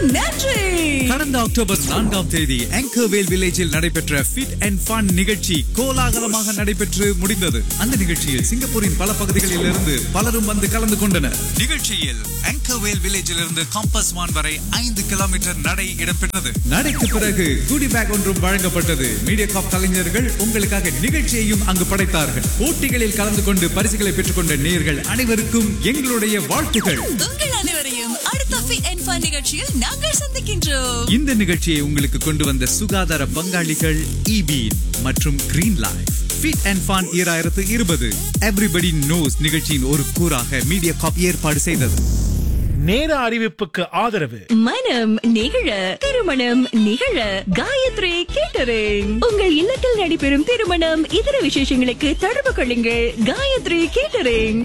நன்றி கடந்த அக்டோபர் நான்காம் தேதி ஆங்கர்வேல் வில்லேஜில் நடைபெற்ற ஃபிட் அண்ட் ஃபன் நிகழ்ச்சி கோலாகலமாக நடைபெற்று முடிந்தது அந்த நிகழ்ச்சியில் சிங்கப்பூரின் பல பகுதிகளில் இருந்து பலரும் வந்து கலந்து கொண்டனர் நிகழ்ச்சியில் ஆங்கர்வேல் வில்லேஜில் இருந்து காம்பஸ் வான் வரை ஐந்து கிலோமீட்டர் நடை இடம்பெற்றது நடைக்கு பிறகு குடி பேக் ஒன்றும் வழங்கப்பட்டது மீடியா காப் கலைஞர்கள் உங்களுக்காக நிகழ்ச்சியையும் அங்கு படைத்தார்கள் போட்டிகளில் கலந்து கொண்டு பரிசுகளை பெற்றுக்கொண்ட நேயர்கள் அனைவருக்கும் எங்களுடைய வாழ்த்துகள் உங்கள் அனைவரையும் அடுத்த ஃபிட் அண்ட் ஃபன் நிகழ்ச்சியில் நாங்கள் சந்திக்கின்றோம் இந்த நிகழ்ச்சியை உங்களுக்கு கொண்டு வந்த சுகாதார பங்காளிகள் இபி மற்றும் green life fit and fun ஈராயிரத்து இருபது எவ்ரிபடி நோஸ் நிகழ்ச்சியின் ஒரு கூறாக மீடியா காப் ஏற்பாடு செய்தது நேர அறிவிப்புக்கு ஆதரவு மனம் நிகழ திருமணம் நிகழ காயத்ரி கேட்டரிங் உங்கள் இல்லத்தில் நடைபெறும் திருமணம் இதர விசேஷங்களுக்கு தொடர்பு கொள்ளுங்கள் காயத்ரி கேட்டரிங்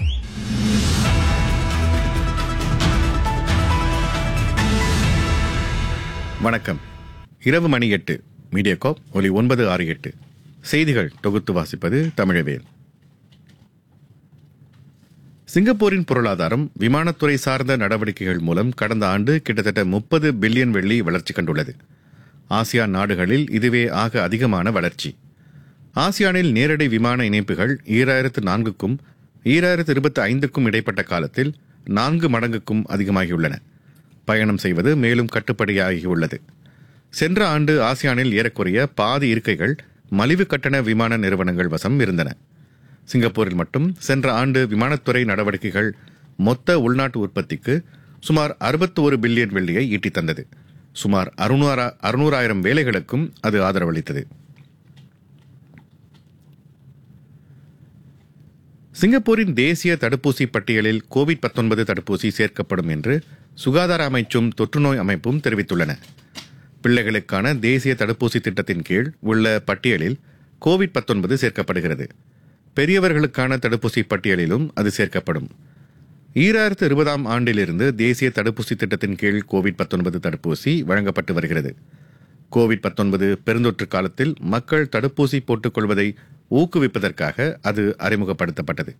வணக்கம் இரவு மணி எட்டு மீடியாகாப் ஒலி ஒன்பது ஆறு எட்டு செய்திகள் தொகுத்து வாசிப்பது தமிழவேல் சிங்கப்பூரின் பொருளாதாரம் விமானத்துறை சார்ந்த நடவடிக்கைகள் மூலம் கடந்த ஆண்டு கிட்டத்தட்ட முப்பது பில்லியன் வெள்ளி வளர்ச்சி கண்டுள்ளது ஆசியான் நாடுகளில் இதுவே ஆக அதிகமான வளர்ச்சி ஆசியானில் நேரடி விமான இணைப்புகள் ஈராயிரத்து நான்குக்கும் ஈராயிரத்து இருபத்தி ஐந்துக்கும் இடைப்பட்ட காலத்தில் நான்கு மடங்குக்கும் அதிகமாகியுள்ளன பயணம் செய்வது மேலும் கட்டுப்படியாகியுள்ளது சென்ற ஆண்டு ஆசியானில் ஏறக்குறைய பாதி இருக்கைகள் மலிவு கட்டண விமான நிறுவனங்கள் வசம் இருந்தன சிங்கப்பூரில் மட்டும் சென்ற ஆண்டு விமானத்துறை நடவடிக்கைகள் மொத்த உள்நாட்டு உற்பத்திக்கு சுமார் 61 பில்லியன் வெள்ளியை ஈட்டித் தந்தது சுமார் அறுநூறு அறுநூறாயிரம் வேலைகளுக்கும் அது ஆதரவளித்தது சிங்கப்பூரின் தேசிய தடுப்பூசி பட்டியலில் கோவிட் 19 தடுப்பூசி சேர்க்கப்படும் என்று சுகாதார அமைச்சும் தொற்றுநோய் அமைப்பும் தெரிவித்துள்ளன பிள்ளைகளுக்கான தேசிய தடுப்பூசி திட்டத்தின் கீழ் உள்ள பட்டியலில் கோவிட் 19 சேர்க்கப்படுகிறது பெரியவர்களுக்கான தடுப்பூசி பட்டியலிலும் அது சேர்க்கப்படும் ஈராயிரத்து இருபதாம் ஆண்டிலிருந்து தேசிய தடுப்பூசி திட்டத்தின் கீழ் கோவிட் 19 தடுப்பூசி வழங்கப்பட்டு வருகிறது கோவிட் 19 பெருந்தொற்று காலத்தில் மக்கள் தடுப்பூசி போட்டுக் கொள்வதை ஊக்குவிப்பதற்காக அது அறிமுகப்படுத்தப்பட்டது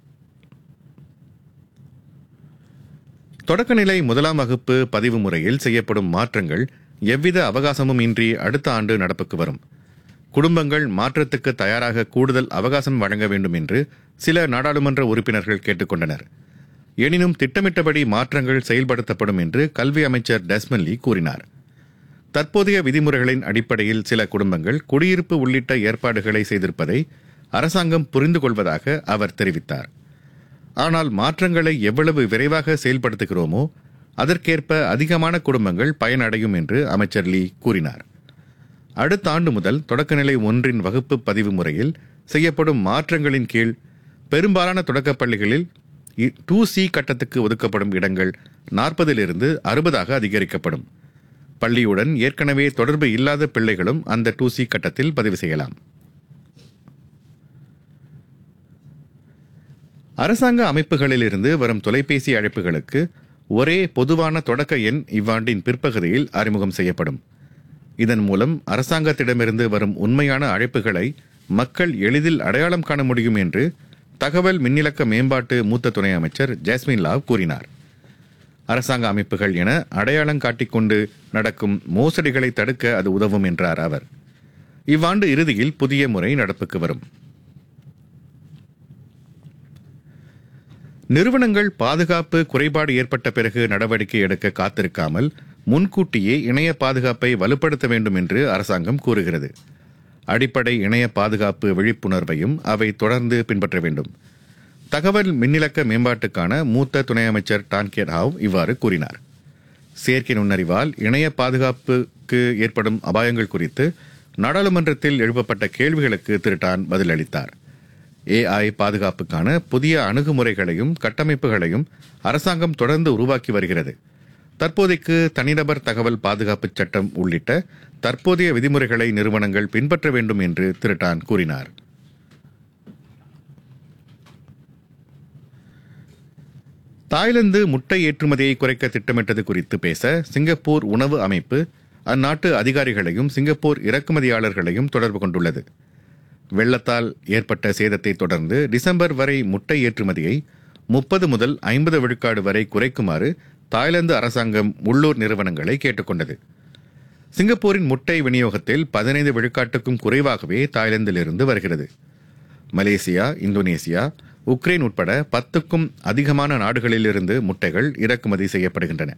தொடக்கநிலை முதலாம் வகுப்பு பதிவு முறையில் செய்யப்படும் மாற்றங்கள் எவ்வித அவகாசமும் இன்றி அடுத்த ஆண்டு நடப்புக்கு வரும் குடும்பங்கள் மாற்றத்துக்கு தயாராக கூடுதல் அவகாசம் வழங்க வேண்டும் என்று சில நாடாளுமன்ற உறுப்பினர்கள் கேட்டுக்கொண்டனர் எனினும் திட்டமிட்டபடி மாற்றங்கள் செயல்படுத்தப்படும் என்று கல்வி அமைச்சர் டெஸ்மன்லி கூறினார் தற்போதைய விதிமுறைகளின் அடிப்படையில் சில குடும்பங்கள் குடியிருப்பு உள்ளிட்ட ஏற்பாடுகளை செய்திருப்பதை அரசாங்கம் புரிந்து கொள்வதாக அவர் தெரிவித்தார் ஆனால் மாற்றங்களை எவ்வளவு விரைவாக செயல்படுத்துகிறோமோ அதற்கேற்ப அதிகமான குடும்பங்கள் பயனடையும் என்று அமைச்சர் லீ கூறினார் அடுத்த ஆண்டு முதல் தொடக்கநிலை ஒன்றின் வகுப்பு பதிவு முறையில் செய்யப்படும் மாற்றங்களின் கீழ் பெரும்பாலான தொடக்கப் பள்ளிகளில் டூ சி கட்டத்துக்கு ஒதுக்கப்படும் இடங்கள் நாற்பதிலிருந்து அறுபதாக அதிகரிக்கப்படும் பள்ளியுடன் ஏற்கனவே தொடர்பு இல்லாத பிள்ளைகளும் அந்த டூ சி கட்டத்தில் பதிவு செய்யலாம் அரசாங்க அமைப்புகளிலிருந்து வரும் தொலைபேசி அழைப்புகளுக்கு ஒரே பொதுவான தொடக்க எண் இவ்வாண்டின் பிற்பகுதியில் அறிமுகம் செய்யப்படும் இதன் மூலம் அரசாங்கத்திடமிருந்து வரும் உண்மையான அழைப்புகளை மக்கள் எளிதில் அடையாளம் காண முடியும் என்று தகவல் மின்னிலக்க மேம்பாட்டு மூத்த துணை அமைச்சர் ஜாஸ்மின் லாவ் கூறினார் அரசாங்க அமைப்புகள் என அடையாளம் காட்டிக்கொண்டு நடக்கும் மோசடிகளை தடுக்க அது உதவும் என்றார் அவர் இவ்வாண்டு இறுதியில் புதிய முறை நடப்புக்கு வரும் நிறுவனங்கள் பாதுகாப்பு குறைபாடு ஏற்பட்ட பிறகு நடவடிக்கை எடுக்க காத்திருக்காமல் முன்கூட்டியே இணைய பாதுகாப்பை வலுப்படுத்த வேண்டும் என்று அரசாங்கம் கூறுகிறது அடிப்படை இணைய பாதுகாப்பு விழிப்புணர்வையும் அவை தொடர்ந்து பின்பற்ற வேண்டும் தகவல் மின்னிலக்க மேம்பாட்டுக்கான மூத்த துணை அமைச்சர் டான்கேட் ஹாவ் இவ்வாறு கூறினார் செயற்கை நுண்ணறிவால் இணைய பாதுகாப்புக்கு ஏற்படும் அபாயங்கள் குறித்து நாடாளுமன்றத்தில் எழுப்பப்பட்ட கேள்விகளுக்கு திரு டான் பதிலளித்தார் ஏஐ பாதுகாப்புக்கான புதிய அணுகுமுறைகளையும் கட்டமைப்புகளையும் அரசாங்கம் தொடர்ந்து உருவாக்கி வருகிறது தற்போதைக்கு தனிநபர் தகவல் பாதுகாப்பு சட்டம் உள்ளிட்ட தற்போதைய விதிமுறைகளை நிறுவனங்கள் பின்பற்ற வேண்டும் என்று திரு டான் கூறினார் தாய்லாந்து முட்டை ஏற்றுமதியை குறைக்க திட்டமிட்டது குறித்து பேச சிங்கப்பூர் உணவு அமைப்பு அந்நாட்டு அதிகாரிகளையும் சிங்கப்பூர் இறக்குமதியாளர்களையும் தொடர்பு கொண்டுள்ளது வெள்ளத்தால் ஏற்பட்ட சேதத்தை தொடர்ந்து டிசம்பர் வரை முட்டை ஏற்றுமதியை முப்பது முதல் ஐம்பது விழுக்காடு வரை குறைக்குமாறு தாய்லாந்து அரசாங்கம் உள்ளூர் நிறுவனங்களை கேட்டுக்கொண்டது சிங்கப்பூரின் முட்டை விநியோகத்தில் பதினைந்து விழுக்காட்டுக்கும் குறைவாகவே தாய்லாந்திலிருந்து வருகிறது மலேசியா இந்தோனேசியா உக்ரைன் உட்பட பத்துக்கும் அதிகமான நாடுகளிலிருந்து முட்டைகள் இறக்குமதி செய்யப்படுகின்றன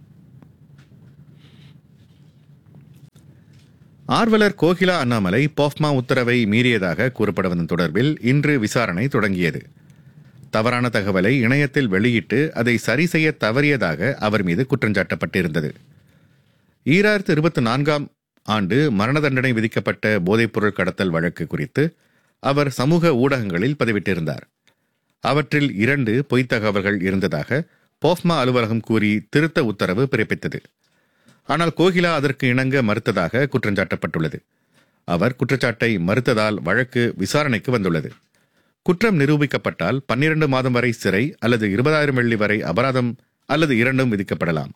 ஆர்வலர் கோகிலா அண்ணாமலை போஃப்மா உத்தரவை மீறியதாக கூறப்படுவதன் தொடர்பில் இன்று விசாரணை தொடங்கியது தவறான தகவலை இணையத்தில் வெளியிட்டு அதை சரி செய்ய தவறியதாக அவர் மீது குற்றஞ்சாட்டப்பட்டிருந்தது ஈராயிரத்து இருபத்தி நான்காம் ஆண்டு மரண தண்டனை விதிக்கப்பட்ட போதைப்பொருள் கடத்தல் வழக்கு குறித்து அவர் சமூக ஊடகங்களில் பதிவிட்டிருந்தார் அவற்றில் இரண்டு பொய்த் தகவல்கள் இருந்ததாக போஃப்மா அலுவலகம் கூறி திருத்த உத்தரவு பிறப்பித்தது ஆனால் கோகிலா அதற்கு இணங்க மறுத்ததாக குற்றஞ்சாட்டப்பட்டுள்ளது அவர் குற்றச்சாட்டை மறுத்ததால் வழக்கு விசாரணைக்கு வந்துள்ளது குற்றம் நிரூபிக்கப்பட்டால் பன்னிரண்டு மாதம் வரை சிறை அல்லது இருபதாயிரம் வெள்ளி வரை அபராதம் அல்லது இரண்டும் விதிக்கப்படலாம்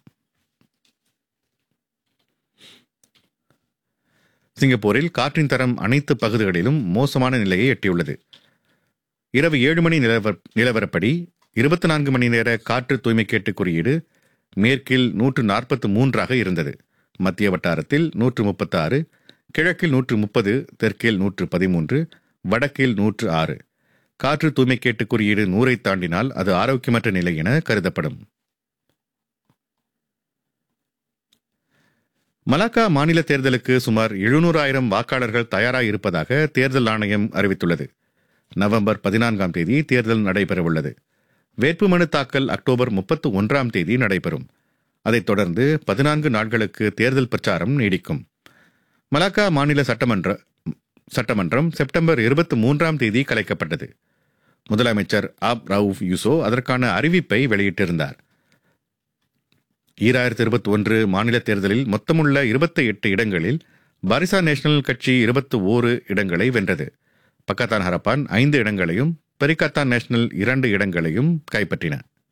சிங்கப்பூரில் காற்றின் தரம் அனைத்து பகுதிகளிலும் மோசமான நிலையை எட்டியுள்ளது இரவு ஏழு மணி நிலவர நிலவரப்படி இருபத்தி நான்கு மணி நேர காற்று தூய்மைக்கேட்டு குறியீடு மேற்கில் நூற்று நாற்பத்து மூன்றாக இருந்தது மத்திய வட்டாரத்தில் நூற்று முப்பத்தாறு கிழக்கில் நூற்று முப்பது தெற்கில் நூற்று பதிமூன்று வடக்கில் நூற்று ஆறு காற்று தூய்மைக்கேட்டு குறியீடு நூறை தாண்டினால் அது ஆரோக்கியமற்ற நிலை என கருதப்படும் மலாக்கா மாநில தேர்தலுக்கு சுமார் எழுநூறாயிரம் வாக்காளர்கள் தயாராக இருப்பதாக தேர்தல் ஆணையம் அறிவித்துள்ளது நவம்பர் பதினான்காம் தேதி தேர்தல் நடைபெறவுள்ளது வேட்புமனு தாக்கல் அக்டோபர் முப்பத்து ஒன்றாம் தேதி நடைபெறும் அதைத் தொடர்ந்து பதினான்கு நாட்களுக்கு தேர்தல் பிரச்சாரம் நீடிக்கும் மலாக்கா மாநில சட்டமன்ற சட்டமன்றம் செப்டம்பர் இருபத்தி மூன்றாம் தேதி கலைக்கப்பட்டது முதலமைச்சர் ஆப் ரவுஃப் யூசோ அதற்கான அறிவிப்பை வெளியிட்டிருந்தார் ஈராயிரத்தி இருபத்தி ஒன்று மாநில தேர்தலில் மொத்தமுள்ள இருபத்தி எட்டு இடங்களில் பாரிசா நேஷனல் கட்சி இருபத்தி ஓரு இடங்களை வென்றது பக்கத்தான் ஹரப்பான் ஐந்து இடங்களையும் பெரிகத்தான் நேஷனல் இரண்டு இடங்களையும் கைப்பற்றின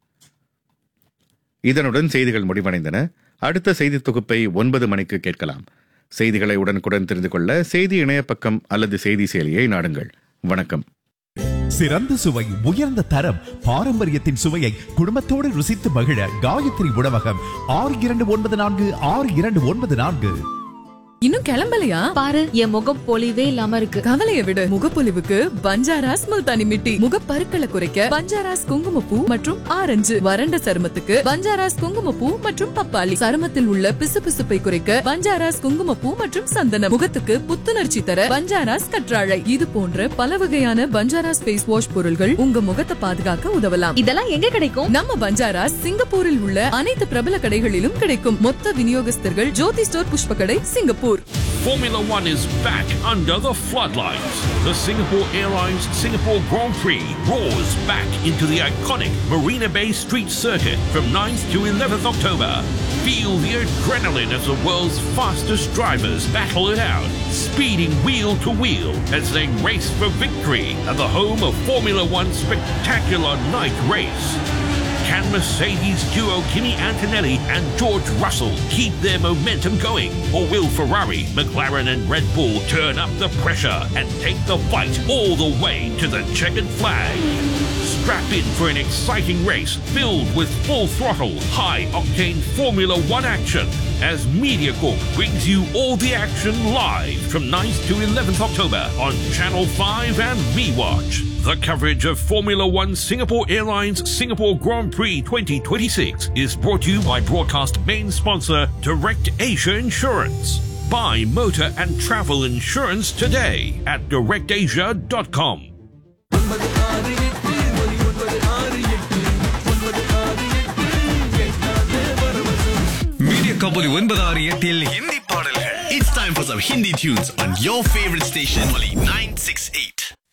இதனுடன் செய்திகள் முடிவடைந்தன அடுத்த செய்தி தொகுப்பை ஒன்பது மணிக்கு கேட்கலாம் செய்திகளை உடனுக்குடன் தெரிந்து கொள்ள செய்தி இணைய பக்கம் அல்லது செய்தி செயலியை நாடுங்கள் வணக்கம் சிறந்த சுவை உயர்ந்த தரம் பாரம்பரியத்தின் சுவையை குடும்பத்தோடு ருசித்து மகிழ காயத்ரி உணவகம் ஆறு இரண்டு ஒன்பது நான்கு ஆறு இரண்டு ஒன்பது நான்கு இன்னும் கிளம்பலையா பாரு என் முகம் பொலிவே இல்லாம இருக்கு கவலைய விடு முகப்பொலிவுக்கு பஞ்சாராஸ் முல்தானி மிட்டி முகப்பருக்களை குறைக்க பஞ்சாராஸ் குங்குமப்பூ மற்றும் ஆரஞ்சு வறண்ட சருமத்துக்கு பஞ்சாராஸ் குங்குமப்பூ மற்றும் பப்பாளி சருமத்தில் உள்ள பிசுபிசுப்பை குறைக்க பஞ்சாராஸ் குங்குமப்பூ மற்றும் சந்தனம் முகத்துக்கு புத்துணர்ச்சி தர பஞ்சாராஸ் கற்றாழை இது போன்ற பல வகையான பஞ்சாராஸ் ஃபேஸ் வாஷ் பொருள்கள் உங்க முகத்தை பாதுகாக்க உதவலாம் இதெல்லாம் எங்க கிடைக்கும் நம்ம பஞ்சாராஸ் சிங்கப்பூரில் உள்ள அனைத்து பிரபல கடைகளிலும் கிடைக்கும் மொத்த விநியோகஸ்தர்கள் ஜோதி ஸ்டோர் புஷ்ப கடை Singapore Formula One is back under the floodlights. The Singapore Airlines Singapore Grand Prix roars back into the iconic Marina Bay Street Circuit from 9th to 11th October. Feel the adrenaline as the world's fastest drivers battle it out, speeding wheel to wheel as they race for victory at the home of Formula One's spectacular night race. Can Mercedes duo Kimi Antonelli and George Russell keep their momentum going? Or will Ferrari, McLaren, and Red Bull turn up the pressure and take the fight all the way to the checkered flag? Strap in for an exciting race filled with full throttle, high octane Formula One action as MediaCorp brings you all the action live from 9th to 11th October on Channel 5 and MeWatch. The coverage of Formula One Singapore Airlines Singapore Grand Prix 2026 is brought to you by broadcast main sponsor Direct Asia Insurance. Buy motor and travel insurance today at directasia.com. Media கபோலி ஒன்பது ஆறு எட்டில் ஹிந்தி பாடல்கள் It's time for some Hindi tunes on your favorite station, Molly 968.